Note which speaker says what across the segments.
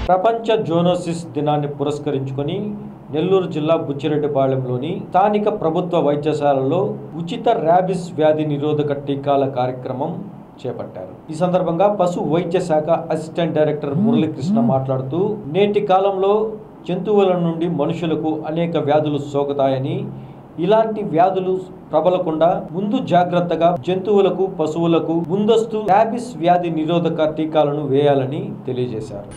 Speaker 1: ప్రపంచ జోనోసిస్ దినాన్ని పురస్కరించుకొని నెల్లూరు జిల్లా బుచ్చిరెడ్డిపాళెంలోని స్థానిక ప్రభుత్వ వైద్యశాలలో ఉచిత ర్యాబిస్ వ్యాధి నిరోధక టీకాల కార్యక్రమం చేపట్టారు ఈ సందర్భంగా పశు వైద్య శాఖ అసిస్టెంట్ డైరెక్టర్ మురళీకృష్ణ మాట్లాడుతూ నేటి కాలంలో జంతువుల నుండి మనుషులకు అనేక వ్యాధులు సోకుతాయని ఇలాంటి వ్యాధులు ప్రబలకుండా ముందు జాగ్రత్తగా జంతువులకు పశువులకు ముందస్తు ర్యాబిస్ వ్యాధి నిరోధక టీకాలను వేయాలని తెలియజేశారు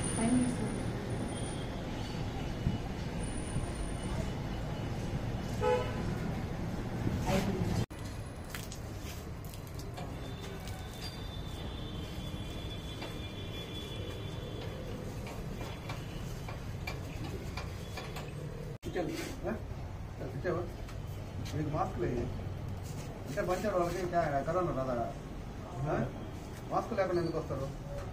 Speaker 2: మీకు మాస్క్ లేదు అంటే పంచాడు వాళ్ళకి ఇంకా కరోనా రాదా ఆ? మాస్క్ లేకుండా ఎందుకు వస్తారు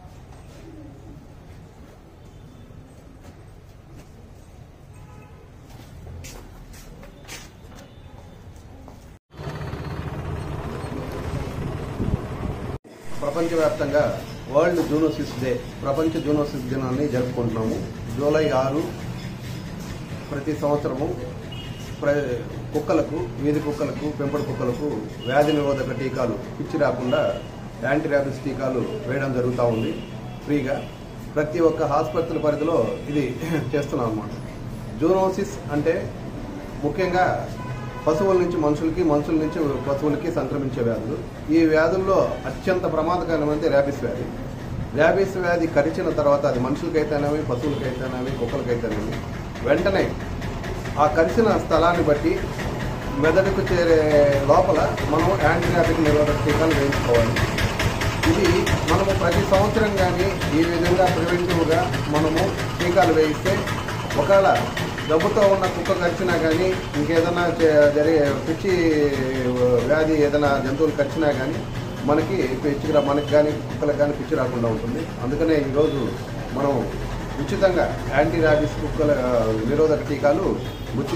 Speaker 2: ప్రపంచవ్యాప్తంగా వరల్డ్ జూనోసిస్ డే ప్రపంచ జూనోసిస్ దినాన్ని జరుపుకుంటున్నాము జూలై ఆరు ప్రతి సంవత్సరము ప్ర కుక్కలకు వీధి కుక్కలకు పెంపుడు కుక్కలకు వ్యాధి నిరోధక టీకాలు పిచ్చి రాకుండా యాంటీ ర్యాబిస్ టీకాలు వేయడం జరుగుతూ ఉంది ఫ్రీగా ప్రతి ఒక్క ఆసుపత్రుల పరిధిలో ఇది చేస్తున్నాం అన్నమాట జూనోసిస్ అంటే ముఖ్యంగా పశువుల నుంచి మనుషులకి మనుషుల నుంచి పశువులకి సంక్రమించే వ్యాధులు ఈ వ్యాధుల్లో అత్యంత ప్రమాదకరమైనది ర్యాబిస్ వ్యాధి ర్యాబిస్ వ్యాధి కరిచిన తర్వాత అది మనుషులకైతేనేమి పశువులకైతేనేమి కుక్కలకైతేనేమి వెంటనే ఆ కరిచిన స్థలాన్ని బట్టి మెదడుకు చేరే లోపల మనం యాంటీబయాటిక్ నిరోధక టీకాలు వేయించుకోవాలి ఇది మనము ప్రతి సంవత్సరం కానీ ఈ విధంగా ప్రివెంటివ్గా మనము టీకాలు వేయిస్తే ఒకవేళ జబ్బుతో ఉన్న కుక్క కరిచినా కానీ ఇంకేదైనా చే- జరిగే పిచ్చి వ్యాధి ఏదైనా జంతువులు కరిచినా కానీ మనకి పిచ్చి రా- మనకి కానీ కుక్కలకు కానీ పిచ్చి రాకుండా ఉంటుంది అందుకనే ఈరోజు మనం ఉచితంగా యాంటీ ర్యాబిస్ కుక్కల ఆ, నిరోధక టీకాలు బుచ్చి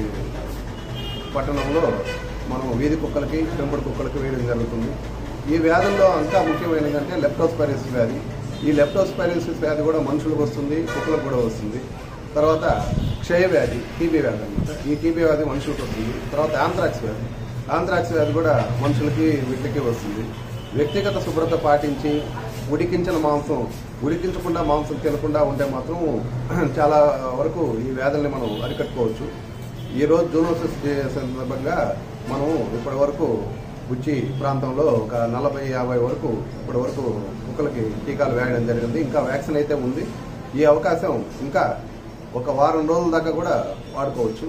Speaker 2: పట్టణంలో మనం వీధి కుక్కలకి పెంపుడు కుక్కలకి వేయడం జరుగుతుంది ఈ వ్యాధుల్లో ఇంకా ముఖ్యమైనది అంటే లెప్టోస్పైరోసిస్ వ్యాధి ఈ లెప్టోస్పైరోసిస్ వ్యాధి కూడా మనుషులకు వస్తుంది కుక్కలకు కూడా వస్తుంది తర్వాత క్షయ వ్యాధి టీబీ వ్యాధి అనమాట ఈ టీబీ వ్యాధి మనుషులకు వస్తుంది తర్వాత ఆంథ్రాక్స్ వ్యాధి ఆంథ్రాక్స్ వ్యాధి కూడా మనుషులకి వీటికి వస్తుంది వ్యక్తిగత శుభ్రత పాటించి ఉడికించిన మాంసం ఉడికించకుండా మాంసం తినకుండా ఉంటే మాత్రం చాలా వరకు ఈ వ్యాధుల్ని మనం అరికట్టుకోవచ్చు ఈ రోజు జూనోసిస్ డే సందర్భంగా మనం ఇప్పటి వరకు బుచ్చి ప్రాంతంలో ఒక నలభై యాభై వరకు ఇప్పటి వరకు కుక్కలకి టీకాలు వేయడం జరిగింది ఇంకా వ్యాక్సిన్ అయితే ఉంది ఈ అవకాశం ఇంకా ఒక వారం రోజుల దాకా కూడా వాడుకోవచ్చు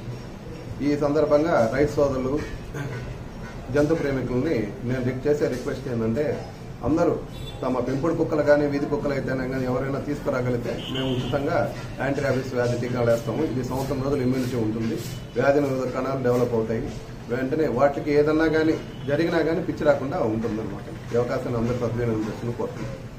Speaker 2: ఈ సందర్భంగా రైతు సోదరులు జంతు ప్రేమికుల్ని నేను రిక్ చేసే రిక్వెస్ట్ ఏంటంటే అందరూ తమ పెంపుడు కుక్కలు కానీ వీధి కుక్కలు అయితేనే కానీ ఎవరైనా తీసుకురాగలిగితే మేము ఉచితంగా యాంటీ ర్యాబిస్ వ్యాధి టీకాలు వేస్తాము ఇది సంవత్సరం రోజులు ఇమ్యూనిటీ ఉంటుంది వ్యాధి నిరోధక కణాలు డెవలప్ అవుతాయి వెంటనే వాటికి ఏదన్నా కానీ జరిగినా కానీ పిచ్చి రాకుండా ఉంటుందన్నమాట ఈ అవకాశాన్ని అందరూ సద్వినియోగం చేసుకుని కోరుతున్నాను